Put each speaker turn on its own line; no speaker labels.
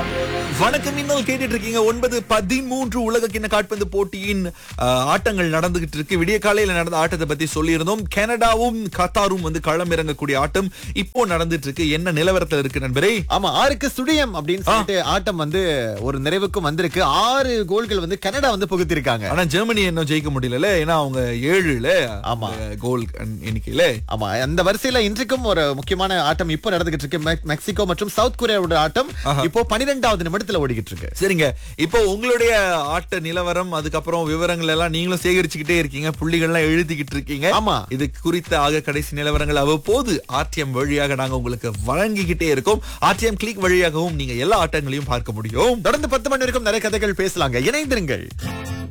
வணக்கம் இன்னும் கேட்டுட்டு இருக்கீங்க ஒன்பது பதிமூன்று உலக கிண்ண காட்பந்து போட்டியின் அஹ், ஆட்டங்கள் நடந்துகிட்டு இருக்கு விடிய காலையில நடந்த ஆட்டத்தை பத்தி சொல்லியிருந்தோம் கனடாவும் கத்தாரும் வந்து களம் இறங்கக்கூடிய ஆட்டம் இப்போ நடந்துட்டு இருக்கு என்ன நிலவரத்துல இருக்கு நண்பரே
ஆமா ஆறுக்கு சுழியம் அப்படின்னு சொல்லிட்டு ஆட்டம் வந்து ஒரு நிறைவுக்கும் வந்திருக்கு ஆறு கோல்கள் வந்து கனடா வந்து புகுத்திருக்காங்க
ஆனா ஜெர்மனி இன்னும் ஜெயிக்க முடியல ஏன்னா அவங்க ஏழுல
ஆமா.
அஹ், கோல் எண்ணிக்கையில
ஆமா அந்த வரிசையில இன்றைக்கும் ஒரு முக்கியமான ஆட்டம் இப்போ நடந்துகிட்டு இருக்கு மெக்- மெக்சிகோ மற்றும் சவுத் கொரியாவோட ஆட்டம் இப்போ பனிரெண்டாவது நிமிடத்துல ஓடிக்கிட்டு இருக்கு
சரிங்க இப்போ உங்களுடைய ஆட்ட நிலவரம் அதுக்கப்புறம் விவரங்கள் எல்லாம் நீங்களும் சேகரிச்சுக்கிட்டே இருக்கீங்க புள்ளிகள்லாம் எழுதிக்கிட்டு இருக்கீங்க
ஆமா.
இது குறித்த ஆக கடைசி நிலவரங்கள் அவ்வப்போது ஆர்டிஎம் வழியாக நாங்க உங்களுக்கு வழங்கிக்கிட்டே இருக்கோம் ஆர்டிஎம் கிளிக் வழியாகவும் நீங்க எல்லா ஆட்டங்களையும் பார்க்க முடியும்
தொடர்ந்து பத்து மணி வரைக்கும் நிறைய கதைகள் பேசலாங்க இணைந்திருங்கள்